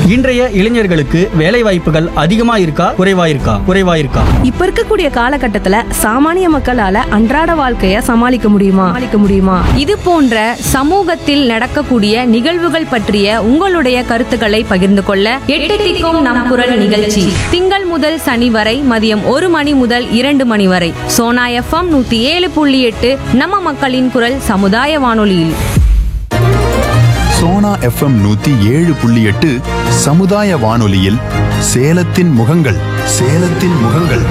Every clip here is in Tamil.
இன்றைய இளைஞர்களுக்கு வேலை வாய்ப்புகள் அதிகமா இருக்கா குறைவா இருக்கா குறைவா இருக்கா இப்ப இருக்கக்கூடிய காலகட்டத்துல சாமானிய மக்களால அன்றாட வாழ்க்கைய சமாளிக்க முடியுமா சமாளிக்க முடியுமா இது போன்ற சமூகத்தில் நடக்கக்கூடிய நிகழ்வுகள் பற்றிய உங்களுடைய கருத்துக்களை பகிர்ந்து கொள்ள எட்டு திக்கும் நம் குரல் நிகழ்ச்சி திங்கள் முதல் சனி வரை மதியம் ஒரு மணி முதல் இரண்டு மணி வரை சோனா எஃப்எம் நூத்தி ஏழு புள்ளி எட்டு நம்ம மக்களின் குரல் சமுதாய வானொலியில் சோனா எஃப்எம் நூத்தி ஏழு புள்ளி எட்டு சமுதாய வானொலியில் சேலத்தின் முகங்கள் சேலத்தின் முகங்கள்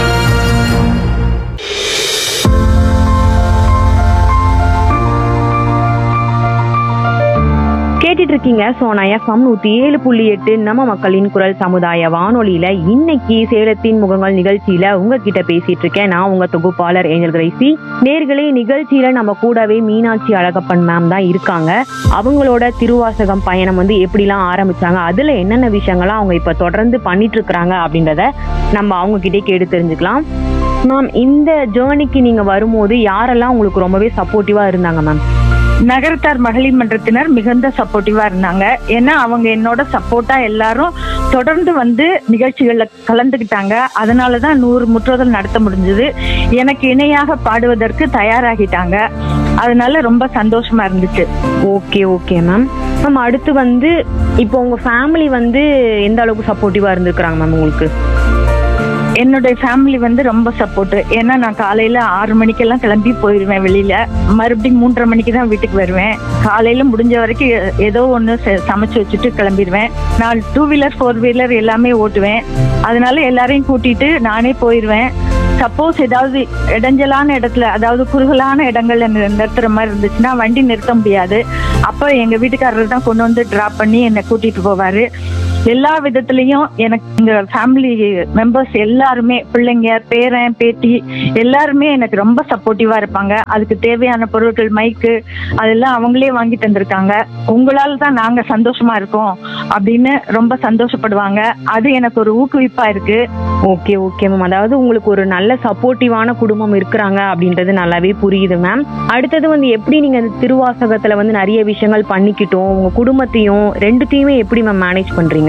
கேட்டுட்டு இருக்கீங்க சோனா எஃப்எம் நூத்தி ஏழு புள்ளி எட்டு நம்ம மக்களின் குரல் சமுதாய வானொலியில இன்னைக்கு சேலத்தின் முகங்கள் நிகழ்ச்சியில உங்ககிட்ட பேசிட்டு இருக்கேன் நான் உங்க தொகுப்பாளர் ஏஞ்சல் கிரைசி நேர்களே நிகழ்ச்சியில நம்ம கூடவே மீனாட்சி அழகப்பன் மேம் தான் இருக்காங்க அவங்களோட திருவாசகம் பயணம் வந்து எப்படிலாம் ஆரம்பிச்சாங்க அதுல என்னென்ன விஷயங்கள்லாம் அவங்க இப்ப தொடர்ந்து பண்ணிட்டு இருக்கிறாங்க அப்படின்றத நம்ம அவங்க கிட்டே கேட்டு தெரிஞ்சுக்கலாம் மேம் இந்த ஜேர்னிக்கு நீங்க வரும்போது யாரெல்லாம் உங்களுக்கு ரொம்பவே சப்போர்ட்டிவா இருந்தாங்க மேம் நகரத்தார் மகளிர் மன்றத்தினர் மிகுந்த சப்போர்ட்டிவா இருந்தாங்க ஏன்னா அவங்க என்னோட சப்போர்ட்டா எல்லாரும் தொடர்ந்து வந்து நிகழ்ச்சிகள்ல கலந்துக்கிட்டாங்க அதனாலதான் நூறு முற்றுதல் நடத்த முடிஞ்சது எனக்கு இணையாக பாடுவதற்கு தயாராகிட்டாங்க அதனால ரொம்ப சந்தோஷமா இருந்துச்சு ஓகே ஓகே மேம் மேம் அடுத்து வந்து இப்போ உங்க ஃபேமிலி வந்து எந்த அளவுக்கு சப்போர்ட்டிவா இருந்திருக்கிறாங்க மேம் உங்களுக்கு என்னுடைய ஃபேமிலி வந்து ரொம்ப சப்போர்ட் ஏன்னா நான் காலையில ஆறு மணிக்கெல்லாம் கிளம்பி போயிருவேன் வெளியில மறுபடியும் மூன்றரை மணிக்கு தான் வீட்டுக்கு வருவேன் காலையில முடிஞ்ச வரைக்கும் எ- ஏதோ ஒன்று சமைச்சு வச்சுட்டு கிளம்பிடுவேன் நான் டூ வீலர் ஃபோர் வீலர் எல்லாமே ஓட்டுவேன் அதனால எல்லாரையும் கூட்டிட்டு நானே போயிருவேன் சப்போஸ் ஏதாவது இடைஞ்சலான இடத்துல அதாவது குறுகலான இடங்கள்ல நி- நிறுத்துற மாதிரி இருந்துச்சுன்னா வண்டி நிறுத்த முடியாது அப்ப எங்க வீட்டுக்காரர் தான் கொண்டு வந்து டிராப் பண்ணி என்னை கூட்டிட்டு போவாரு எல்லா விதத்துலயும் எனக்கு எங்க ஃபேமிலி மெம்பர்ஸ் எல்லாருமே பிள்ளைங்க பேரன் பேத்தி எல்லாருமே எனக்கு ரொம்ப சப்போர்ட்டிவா இருப்பாங்க அதுக்கு தேவையான பொருட்கள் மைக்கு அதெல்லாம் அவங்களே வாங்கி தந்திருக்காங்க உங்களால தான் நாங்க சந்தோஷமா இருக்கோம் அப்படின்னு ரொம்ப சந்தோஷப்படுவாங்க அது எனக்கு ஒரு ஊக்குவிப்பா இருக்கு ஓகே ஓகே மேம் அதாவது உங்களுக்கு ஒரு நல்ல சப்போர்ட்டிவான குடும்பம் இருக்கிறாங்க அப்படின்றது நல்லாவே புரியுது மேம் அடுத்தது வந்து எப்படி நீங்க இந்த திருவாசகத்துல வந்து நிறைய விஷயங்கள் பண்ணிக்கிட்டோம் உங்க குடும்பத்தையும் ரெண்டுத்தையுமே எப்படி மேம் மேனேஜ் பண்றீங்க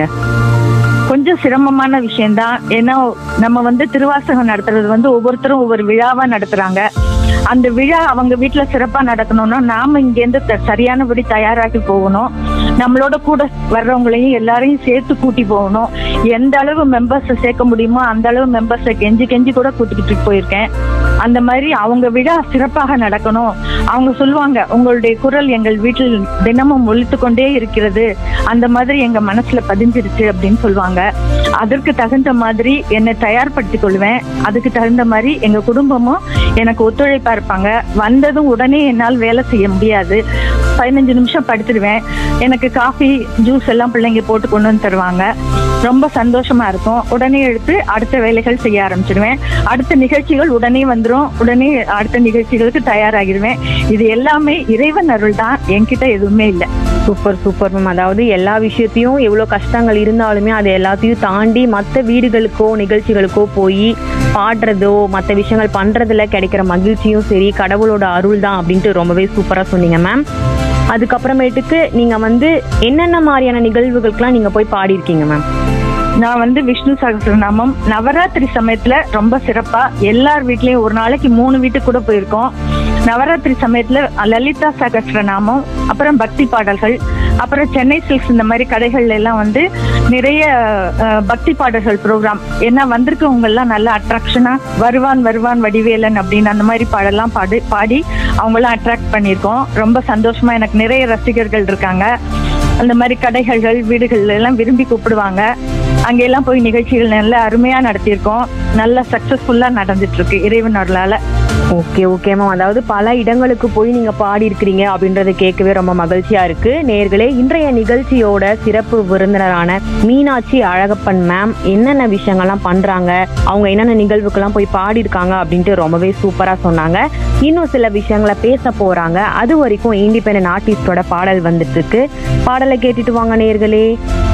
கொஞ்சம் சிரமமான விஷயம்தான் ஏன்னா நம்ம வந்து திருவாசகம் நடத்துறது வந்து ஒவ்வொருத்தரும் ஒவ்வொரு விழாவா நடத்துறாங்க அந்த விழா அவங்க வீட்டுல சிறப்பா நடக்கணும்னா நாம இங்க இருந்து த- சரியானபடி தயாராகி போகணும் நம்மளோட கூட வர்றவங்களையும் எல்லாரையும் சேர்த்து கூட்டி போகணும் எந்த அளவு மெம்பர்ஸை சேர்க்க முடியுமோ அந்த அளவு மெம்பர்ஸை கெஞ்சி கெஞ்சி கூட கூட்டிக்கிட்டு போயிருக்கேன் அந்த மாதிரி அவங்க விழா சிறப்பாக நடக்கணும் அவங்க சொல்லுவாங்க உங்களுடைய குரல் எங்கள் வீட்டில் தினமும் ஒலித்து கொண்டே இருக்கிறது அந்த மாதிரி எங்க மனசுல பதிஞ்சிருச்சு அப்படின்னு சொல்லுவாங்க அதற்கு தகுந்த மாதிரி என்னை தயார்படுத்திக் கொள்வேன் அதுக்கு தகுந்த மாதிரி எங்க குடும்பமும் எனக்கு ஒத்துழைப்பா இருப்பாங்க வந்ததும் உடனே என்னால் வேலை செய்ய முடியாது பதினஞ்சு நிமிஷம் படுத்துடுவேன் எனக்கு காஃபி ஜூஸ் எல்லாம் பிள்ளைங்க போட்டு கொண்டு வந்து தருவாங்க ரொம்ப சந்தோஷமா இருக்கும் உடனே எடுத்து அடுத்த வேலைகள் செய்ய ஆரம்பிச்சிடுவேன் அடுத்த நிகழ்ச்சிகள் உடனே வந்துரும் உடனே அடுத்த நிகழ்ச்சிகளுக்கு தயாராகிடுவேன் இது எல்லாமே இறைவன் அருள் தான் என்கிட்ட எதுவுமே இல்லை சூப்பர் சூப்பர் மேம் அதாவது எல்லா விஷயத்தையும் எவ்வளோ கஷ்டங்கள் இருந்தாலுமே அதை எல்லாத்தையும் தாண்டி மற்ற வீடுகளுக்கோ நிகழ்ச்சிகளுக்கோ போய் பாடுறதோ மற்ற விஷயங்கள் பண்றதுல கிடைக்கிற மகிழ்ச்சியும் சரி கடவுளோட அருள் தான் அப்படின்ட்டு ரொம்பவே சூப்பராக சொன்னீங்க மேம் அதுக்கப்புறமேட்டுக்கு நீங்க வந்து என்னென்ன மாதிரியான நிகழ்வுகளுக்கெல்லாம் நீங்க போய் பாடியிருக்கீங்க மேம் நான் வந்து விஷ்ணு சகஸ்ரநாமம் நவராத்திரி சமயத்துல ரொம்ப சிறப்பா எல்லார் வீட்லயும் ஒரு நாளைக்கு மூணு வீட்டுக்கு கூட போயிருக்கோம் நவராத்திரி சமயத்துல லலிதா சகஸ்ரநாமம் அப்புறம் பக்தி பாடல்கள் அப்புறம் சென்னை சில்க்ஸ் இந்த மாதிரி கடைகள்ல எல்லாம் வந்து நிறைய அஹ், பக்தி பாடல்கள் ப்ரோக்ராம் ஏன்னா வந்திருக்கவங்க எல்லாம் நல்ல அட்ராக்ஷனா வருவான் வருவான் வடிவேலன் அப்படின்னு அந்த மாதிரி பாடலாம் பாடி பாடி அவங்களாம் அட்ராக்ட் பண்ணியிருக்கோம் ரொம்ப சந்தோஷமா எனக்கு நிறைய ரசிகர்கள் இருக்காங்க அந்த மாதிரி கடைகள் வீடுகள் எல்லாம் விரும்பி கூப்பிடுவாங்க அங்கெல்லாம் போய் நிகழ்ச்சிகள் நல்ல அருமையா நடத்தியிருக்கோம் நல்ல சக்சஸ்ஃபுல்லா நடந்துட்டு இருக்கு இறைவன் அருளால ஓகே ஓகே மேம் அதாவது பல இடங்களுக்கு போய் நீங்க பாடி இருக்கிறீங்க அப்படின்றத கேட்கவே ரொம்ப மகிழ்ச்சியா இருக்கு நேர்களே இன்றைய நிகழ்ச்சியோட சிறப்பு விருந்தினரான மீனாட்சி அழகப்பன் மேம் என்னென்ன விஷயங்கள்லாம் பண்றாங்க அவங்க என்னென்ன நிகழ்வுக்கெல்லாம் போய் பாடி இருக்காங்க அப்படின்ட்டு ரொம்பவே சூப்பரா சொன்னாங்க இன்னும் சில விஷயங்களை பேச போறாங்க அது வரைக்கும் இண்டிபெண்டன்ட் ஆர்டிஸ்டோட பாடல் வந்துட்டு இருக்கு பாடலை கேட்டுட்டு வாங்க நேர்களே